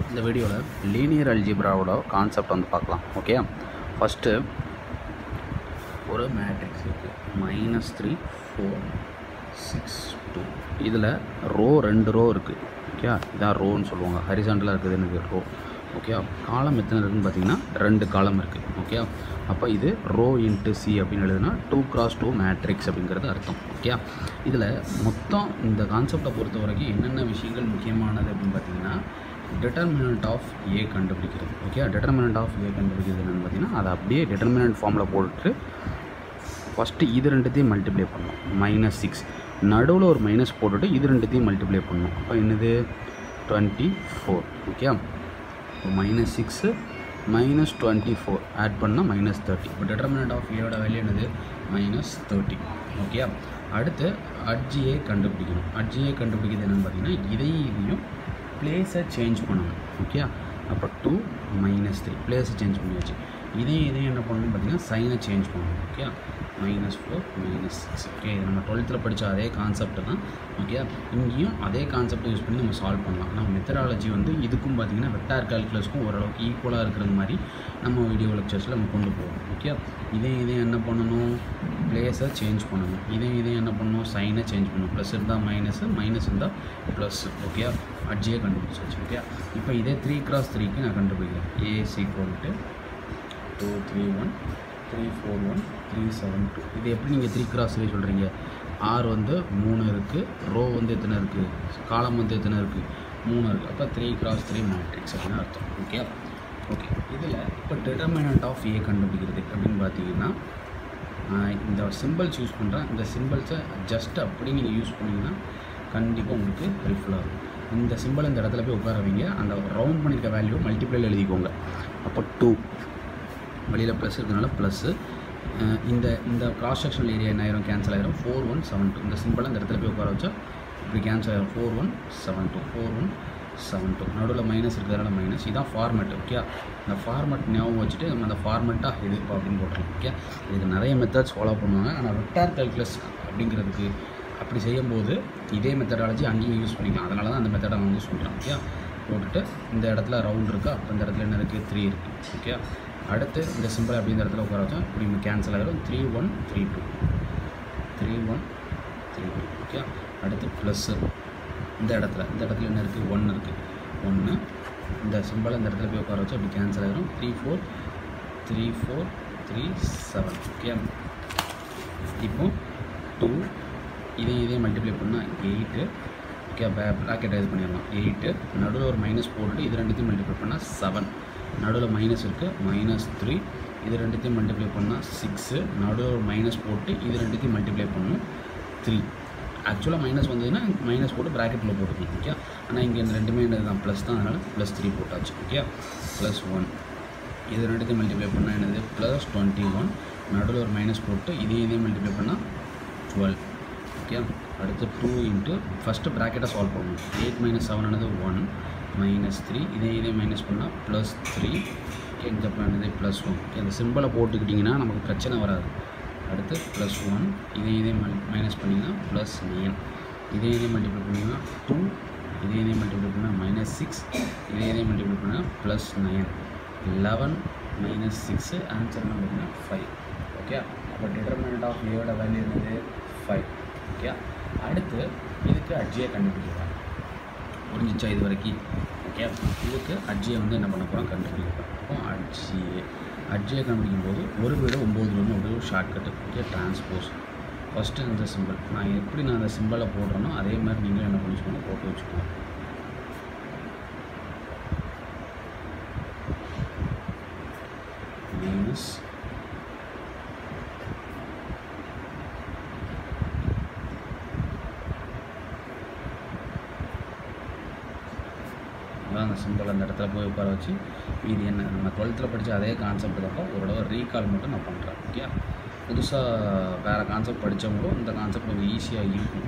இந்த வீடியோவில் linear அல்ஜிப்ராவோட concept வந்து பார்க்கலாம் ஓகே ஃபஸ்ட்டு ஒரு மேட்ரிக்ஸ் இருக்குது minus three four six two இதில் ரோ ரெண்டு ரோ இருக்குது ஓகே இதான் ரோன்னு சொல்லுவாங்க ஹரிசாண்டலாக இருக்குது எனக்கு ரோ ஓகே காலம் எத்தனை இருக்குதுன்னு பார்த்தீங்கன்னா ரெண்டு காலம் இருக்குது ஓகே அப்போ இது ரோ இன்ட்டு சி அப்படின்னு எழுதுனா டூ கிராஸ் டூ மேட்ரிக்ஸ் அப்படிங்கிறது அர்த்தம் ஓகே இதில் மொத்தம் இந்த கான்செப்டை பொறுத்த வரைக்கும் என்னென்ன விஷயங்கள் முக்கியமானது அப்படின்னு பார்த்தீங்கன்னா டிட்டர்மினன்ட் ஆஃப் ஏ கண்டுபிடிக்கிறது ஓகே டிட்டர்மினன்ட் ஆஃப் ஏ கண்டுபிடிக்கிறது என்னென்னு பார்த்தீங்கன்னா அதை அப்படியே டிட்டர்மினன்ட் ஃபார்மில் போட்டு ஃபஸ்ட்டு இது ரெண்டுத்தையும் மல்டிப்ளை பண்ணணும் மைனஸ் சிக்ஸ் நடுவில் ஒரு மைனஸ் போட்டுட்டு இது ரெண்டுத்தையும் மல்டிப்ளை பண்ணணும் அப்போ என்னது twenty four okay minus six minus twenty four add பண்ணால் மைனஸ் தேர்ட்டி இப்போ டிட்டர்மினன்ட் ஆஃப் ஏவோட வேல்யூ என்னது மைனஸ் தேர்ட்டி ஓகே அடுத்து அட்ஜியை கண்டுபிடிக்கணும் அட்ஜியை கண்டுபிடிக்கிறது என்னென்னு பார்த்தீங்கன்னா இதையும் இதையும் பிளேஸை சேஞ்ச் பண்ணணும் ஓகே அப்போ டூ மைனஸ் த்ரீ பிளேஸை சேஞ்ச் பண்ணியாச்சு இதையும் இதையும் என்ன பண்ணணும் பார்த்தீங்கன்னா சைனை சேஞ்ச் பண்ணணும் okay minus four minus six okay இது நம்ம டுவெல்த்தில் படித்த அதே கான்செப்ட் தான் ஓகே இங்கேயும் அதே கான்செப்ட் யூஸ் பண்ணி நம்ம சால்வ் பண்ணலாம் நம்ம மெத்தடாலஜி வந்து இதுக்கும் பார்த்தீங்கன்னா வெக்டார் கால்குலஸ்க்கும் ஓரளவுக்கு ஈக்குவலாக இருக்கிறது மாதிரி நம்ம வீடியோ லெக்சர்ஸில் நம்ம கொண்டு போவோம் ஓகே இதையும் இதையும் என்ன பண்ணணும் பிளேஸை சேஞ்ச் பண்ணணும் இதையும் இதையும் என்ன பண்ணணும் சைனை சேஞ்ச் பண்ணணும் ப்ளஸ் இருந்தால் மைனஸு மைனஸ் இருந்தால் ப்ளஸ் ஓகே அட்ஜியே கண்டுபிடிச்சாச்சு ஓகே இப்போ இதே த்ரீ கிராஸ் த்ரீக்கு நான் கண்டுபிடிக்கிறேன் A equal to two three one three four one three seven two இது எப்படி நீங்கள் த்ரீ கிராஸ் த்ரீ சொல்கிறீங்க ஆர் வந்து மூணு இருக்குது ரோ வந்து எத்தனை இருக்குது காலம் வந்து எத்தனை இருக்குது மூணு இருக்குது அப்போ த்ரீ கிராஸ் த்ரீ மேட்ரிக்ஸ் அப்படின்னு அர்த்தம் ஓகே ஓகே இதில் இப்போ டிட்டர்மினன்ட் ஆஃப் ஏ கண்டுபிடிக்கிறது அப்படின்னு பார்த்தீங்கன்னா ஆஹ் இந்த சிம்பிள்ஸ் யூஸ் பண்ணுறேன் இந்த சிம்பிள்ஸை ஜஸ்ட் அப்படி நீங்கள் யூஸ் பண்ணிங்கன்னா கண்டிப்பாக உங்களுக்கு ஹெல்ப்ஃபுல்லாக இருக்கும் இந்த சிம்பிள் இந்த இடத்துல போய் உட்கார வைங்க அந்த ரவுண்ட் பண்ணியிருக்க வேல்யூ மல்டிப்ளைல எழுதிக்கோங்க அப்போ டூ வெளியில் ப்ளஸ் இருக்கிறதுனால ப்ளஸ்ஸு இந்த இந்த கிராஸ் செக்ஷனல் ஏரியா என்ன ஆயிரும் கேன்சல் ஆயிரும் ஃபோர் ஒன் செவன் டூ இந்த சிம்பிளை இந்த இடத்துல போய் உட்கார வச்சா இப்படி கேன்சல் ஆயிரும் four one seven two four one seven two நடுவில் மைனஸ் இருக்கிறதுனால மைனஸ் இதான் ஃபார்மெட் ஓகே இந்த ஃபார்மெட் ஞாபகம் வச்சுட்டு நம்ம அந்த ஃபார்மெட்டாக இது அப்படின்னு போட்டுருக்கோம் ஓகே இதுக்கு நிறைய மெத்தட்ஸ் ஃபாலோ பண்ணுவாங்க ஆனால் வெக்டார் கால்குலஸ் அப்படிங்கிறதுக்கு அப்படி செய்யும்போது இதே மெத்தடாலஜி அங்கேயும் யூஸ் பண்ணிக்கலாம் அதனால தான் அந்த மெத்தடை வந்து சொல்கிறேன் ஓகே போட்டுட்டு இந்த இடத்துல ரவுண்ட் இருக்கா அப்போ இந்த இடத்துல என்ன இருக்குது த்ரீ இருக்குது ஓகே அடுத்து இந்த சிம்பிள் அப்படி இந்த இடத்துல உட்கார வச்சா இப்படி கேன்சல் ஆகிடும் three one three two three one three two okay அடுத்து ப்ளஸ்ஸு இந்த இடத்துல இந்த இடத்துல என்ன இருக்குது ஒன்று இருக்குது ஒன்று இந்த சிம்பிள் இந்த இடத்துல போய் உட்கார வச்சா இப்படி கேன்சல் ஆகிடும் three four three four three seven okay இப்போ டூ இதையும் இதையும் மல்டிப்ளை பண்ணால் எயிட்டு ஓகே பே ப்ராக்கெட் இது பண்ணிடலாம் எயிட்டு நடுவில் ஒரு மைனஸ் போட்டுட்டு இது ரெண்டுத்தையும் மல்டிப்ளை பண்ணால் செவன் நடுவில் மைனஸ் இருக்குது மைனஸ் த்ரீ இது ரெண்டுத்தையும் மல்டிப்ளை பண்ணால் சிக்ஸு நடுவில் ஒரு மைனஸ் போட்டு இது ரெண்டுத்தையும் மல்டிப்ளை பண்ணணும் த்ரீ ஆக்சுவலாக மைனஸ் வந்ததுன்னா மைனஸ் போட்டு ப்ராக்கெட்டில் போட்டுக்கணும் ஓகே ஆனால் இங்கே இந்த ரெண்டுமே என்னது தான் ப்ளஸ் தான் அதனால் ப்ளஸ் த்ரீ போட்டாச்சு ஓகே ப்ளஸ் ஒன் இது ரெண்டுத்தையும் மல்டிப்ளை பண்ணால் என்னது ப்ளஸ் டுவெண்ட்டி ஒன் நடுவில் ஒரு மைனஸ் போட்டு இதையும் இதையும் மல்டிப்ளை பண்ணால் டுவெல் ஓகே அடுத்து டூ இன்ட்டு ஃபஸ்ட்டு ப்ராக்கெட்டை சால்வ் பண்ணணும் எயிட் மைனஸ் செவன் ஆனது ஒன் மைனஸ் த்ரீ இதே இதே மைனஸ் பண்ணால் ப்ளஸ் த்ரீ இந்த பண்ணது ப்ளஸ் ஒன் அந்த சிம்பிளை போட்டுக்கிட்டிங்கன்னா நமக்கு பிரச்சனை வராது அடுத்து ப்ளஸ் ஒன் இதே இதே மல் மைனஸ் பண்ணிங்கன்னா ப்ளஸ் நைன் இதே இதே மல்டிப்ளை பண்ணிங்கன்னா டூ இதே இதே மல்டிப்ளை பண்ணால் மைனஸ் சிக்ஸ் இதே இதே மல்டிப்ளை பண்ணால் plus nine eleven minus six answer என்ன பார்த்தீங்கன்னா ஃபைவ் ஓகே அப்போ டிட்டர்மினன்ட் ஆஃப் ஏவோட வேல்யூ என்னது ஃபைவ் ஓகே அடுத்து இதுக்கு அட்ஜியை கண்டுபிடிக்கிறாங்க புரிஞ்சிச்சா இது வரைக்கும் ஓகே இதுக்கு அட்ஜியை வந்து என்ன பண்ண போகிறோம் கண்டுபிடிக்க போகிறோம் அப்போ அட்ஜிஏ அட்ஜியை கண்டுபிடிக்கும் போது ஒரு வீடு ஒம்போதுலேருந்து ஒரு ஷார்ட்கட்டு ஓகே டிரான்ஸ்போஸ் ஃபஸ்ட்டு இந்த சிம்பிள் நான் எப்படி நான் அந்த சிம்பிளை போடுறேனோ அதே மாதிரி நீங்களும் என்ன பண்ணிச்சுக்கணும் போட்டு வச்சுக்கோங்க மைனஸ் அதான் அந்த சிம்பிள் அந்த இடத்துல போய் உட்கார வச்சு இது என்ன நம்ம டுவெல்த்தில் படித்த அதே கான்செப்ட் தான் ஓரளவு ரீகால் மட்டும் நான் பண்ணுறேன் ஓகே புதுசாக வேறு கான்செப்ட் படித்தவங்களும் இந்த கான்செப்ட் கொஞ்சம் ஈஸியாக இருக்கும்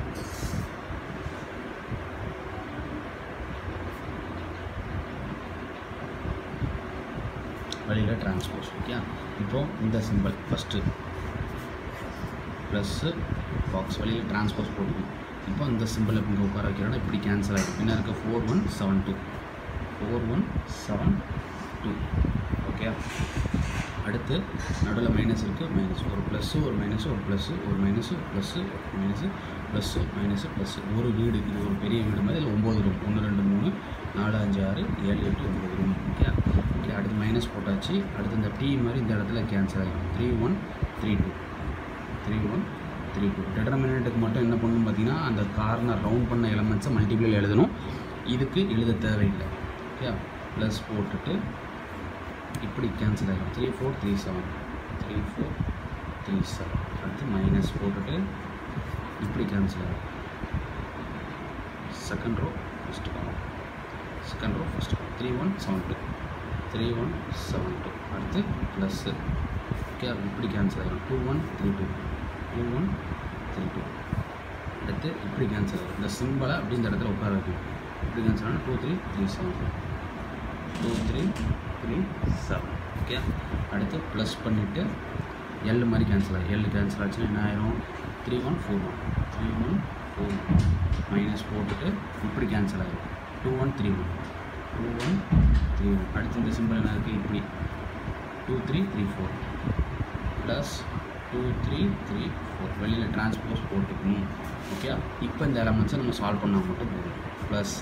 வழியில் டிரான்ஸ்போஸ் ஓகே இப்போது இந்த சிம்பிள் ஃபஸ்ட்டு ப்ளஸ்ஸு பாக்ஸ் வழியில் டிரான்ஸ்போஸ் போட்டுக்கணும் இப்போ இந்த சிம்பிள் இங்கே உட்கார வைக்கிறோன்னா இப்படி கேன்சல் ஆகிடும் பின்ன இருக்க four one seven two four one seven two okay அடுத்து நடுவில் மைனஸ் இருக்குது மைனஸ் ஒரு ப்ளஸ்ஸு ஒரு மைனஸு ஒரு ப்ளஸ்ஸு ஒரு மைனஸு ப்ளஸ்ஸு ஒரு மைனஸு ப்ளஸ்ஸு மைனஸு ப்ளஸ்ஸு ஒரு வீடு இது ஒரு பெரிய வீடு மாதிரி இதில் ஒம்பது ரூம் ஒன்று ரெண்டு மூணு நாலு அஞ்சு ஆறு ஏழு எட்டு ஒம்பது ரூம் ஓகே ஓகே அடுத்து மைனஸ் போட்டாச்சு அடுத்து இந்த டி மாதிரி இந்த இடத்துல கேன்சல் ஆகிடும் three one three two three one three two டெட்டர்மினேட்டுக்கு மட்டும் என்ன பண்ணணும் பார்த்தீங்கன்னா அந்த கார்னர் ரவுண்ட் பண்ண எலமெண்ட்ஸை மல்டிப்ளை எழுதணும் இதுக்கு எழுத தேவையில்லை ஓகே ப்ளஸ் போட்டுட்டு இப்படி கேன்சல் ஆகிடும் three four three seven three four three seven அடுத்து மைனஸ் போட்டுட்டு இப்படி கேன்சல் ஆகிடும் second row first column second row first column three one seven two three one seven two அடுத்து ப்ளஸ்ஸு ஓகே இப்படி cancel ஆகிடும் two one three two two one three two அடுத்து இப்படி cancel ஆகிடும் இந்த சிம்பிளை அப்படி இந்த இடத்துல உட்கார வைக்கணும் இப்படி கேன்சல் ஆனால் two three three seven two three three seven okay அடுத்து ப்ளஸ் பண்ணிவிட்டு எல் மாதிரி கேன்சல் ஆகும் எல் கேன்சல் ஆச்சுன்னா என்ன ஆயிரும் three one four one three one four one minus போட்டுட்டு இப்படி கேன்சல் ஆகிடும் two one three one two one three one அடுத்து இந்த சிம்பிள் என்ன இருக்குது இப்படி two three three four plus two three three four வெளியில் டிரான்ஸ்போஸ் போட்டுக்கணும் ஓகே இப்போ இந்த எலமெண்ட்ஸை நம்ம சால்வ் பண்ணால் மட்டும் போதும் ப்ளஸ்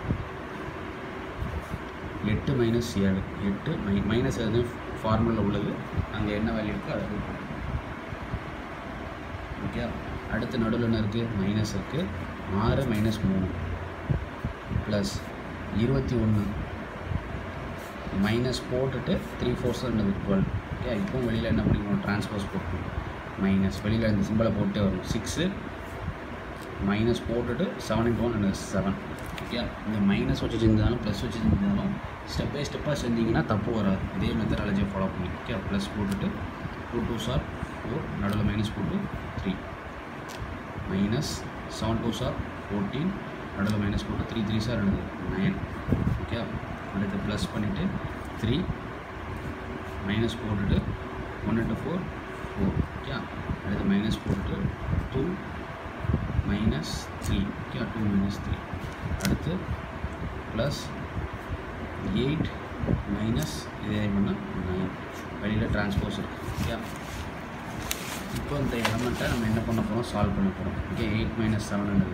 எட்டு மைனஸ் ஏழு எட்டு மை மைனஸ் எது ஃபார்முலா உள்ளது அங்கே என்ன வேல்யூ இருக்கோ அதை போட்டு ஓகே அடுத்து நடுவில் என்ன இருக்குது மைனஸ் இருக்குது ஆறு மைனஸ் மூணு ப்ளஸ் இருபத்தி ஒன்று மைனஸ் போட்டுட்டு த்ரீ ஃபோர்ஸ் என்னது டுவெல் ஓகே இப்போ வெளியில் என்ன பண்ணிக்கணும் ட்ரான்ஸ்போஸ் போட்டுக்கணும் மைனஸ் வெளியில் இந்த சிம்பிளை போட்டே வரும் சிக்ஸு மைனஸ் போட்டுட்டு செவன் இன்ட் ஒன் என்னது செவன் ஓகே இந்த மைனஸ் வச்சு செஞ்சாலும் ப்ளஸ் வச்சு செஞ்சாலும் ஸ்டெப் பை ஸ்டெப்பாக செஞ்சீங்கன்னா தப்பு வராது இதே மெத்தடாலஜியை ஃபாலோ பண்ணி ஓகே ப்ளஸ் போட்டுட்டு டூ டூ சார் ஃபோர் நடுவில் மைனஸ் போட்டு three minus seven two sir fourteen நடுவில் மைனஸ் போட்டு த்ரீ த்ரீ சார் என்னது நைன் ஓகே அடுத்து ப்ளஸ் பண்ணிவிட்டு த்ரீ மைனஸ் போட்டுட்டு one into four four okay அடுத்து மைனஸ் போட்டுட்டு two minus three okay two minus three அடுத்து ப்ளஸ் எயிட் மைனஸ் இதே பண்ணால் நைன் வெளியில் டிரான்ஸ்போஸ் இருக்குது ஓகே இப்போ இந்த எலமெண்ட்டை நம்ம என்ன பண்ண போகிறோம் சால்வ் பண்ண போகிறோம் ஓகே எயிட் மைனஸ் செவன் என்னது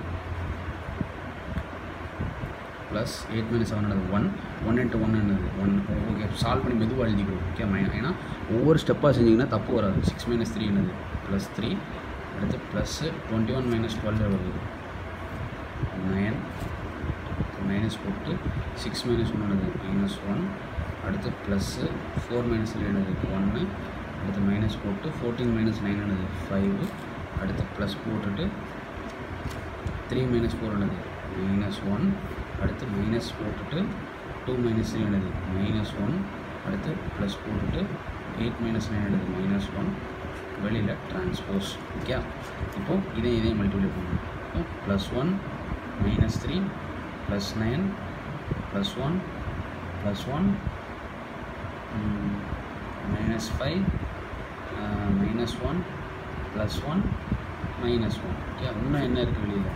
ப்ளஸ் எயிட் மைனஸ் செவன் என்னது ஒன் ஒன் இன்ட்டு ஒன் என்னது ஒன் ஓகே சால்வ் பண்ணி மெதுவாக எழுதிக்கிறோம் ஓகே மை ஏன்னா ஒவ்வொரு ஸ்டெப்பாக செஞ்சிங்கன்னா தப்பு வராது சிக்ஸ் மைனஸ் த்ரீ என்னது ப்ளஸ் த்ரீ அடுத்து plus twenty one minus twelve வருது நயன் மைனஸ் போட்டு சிக்ஸ் மைனஸ் ஒன் என்னது மைனஸ் ஒன் அடுத்து ப்ளஸ்ஸு ஃபோர் மைனஸ் என்னது ஒன்று அடுத்து மைனஸ் போட்டு ஃபோர்டீன் மைனஸ் நைன் என்னது ஃபைவ் அடுத்து ப்ளஸ் போட்டுட்டு த்ரீ மைனஸ் ஃபோர் என்னது மைனஸ் ஒன் அடுத்து மைனஸ் போட்டுட்டு டூ மைனஸ் த்ரீ என்னது மைனஸ் ஒன் அடுத்து ப்ளஸ் போட்டுட்டு எயிட் மைனஸ் நைன் என்னது மைனஸ் ஒன் வெளியில் ட்ரான்ஸ்போஸ் ஓகே இப்போது இதே இதே மல்டிப்ளை பண்ணணும் இப்போ plus one minus three plus nine plus one plus one minus five minus one plus one minus one okay இன்னும் என்ன இருக்குது வெளியில்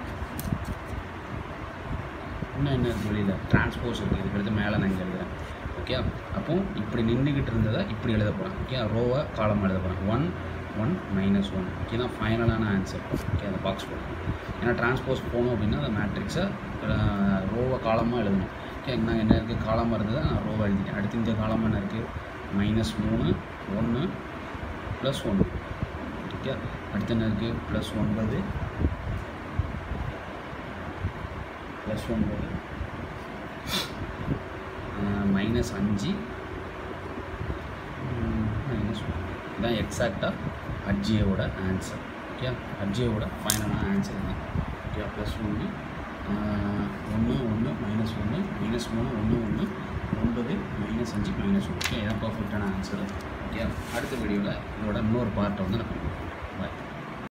இன்னும் என்ன இருக்குது வெளியில் டிரான்ஸ்போஸ் இருக்குது இதுக்கு அடுத்து மேலே நான் இங்கே எழுதுறேன் ஓகே அப்போ இப்படி நின்றுக்கிட்டு இருந்ததை இப்படி எழுத போகிறேன் ஓகே ரோவை காலம் எழுத போகிறேன் one one minus one okay தான் ஃபைனலான ஆன்சர் ஓகே அந்த பாக்ஸ் போடணும் ஏன்னா டிரான்ஸ்போஸ் போகணும் அப்படின்னா அந்த மேட்ரிக்ஸை ரோவை காலமாக எழுதணும் ஓகே நான் என்ன இருக்குது காலமாக இருந்ததை நான் ரோவை எழுதிட்டேன் அடுத்து இந்த காலம் என்ன இருக்குது மைனஸ் மூணு ஒன்று ப்ளஸ் ஒன்று ஓகே அடுத்து என்ன இருக்குது ப்ளஸ் ஒன்பது ப்ளஸ் ஒன்பது மைனஸ் அஞ்சு மைனஸ் ஒன் இதான் எக்ஸாக்டாக அஜியோட ஆன்சர் ஓகே அஜியோட ஃபைனலான ஆன்சர் தான் ஓகே ப்ளஸ் ஒன்று ஒன்று ஒன்று மைனஸ் ஒன்று மைனஸ் மூணு ஒன்று ஒன்று ஒன்பது மைனஸ் அஞ்சு மைனஸ் ஒன்று ஓகே இதான் பர்ஃபெக்டான ஆன்சர் ஓகே அடுத்த வீடியோவில் இதோட இன்னொரு பார்ட்டை வந்து நான்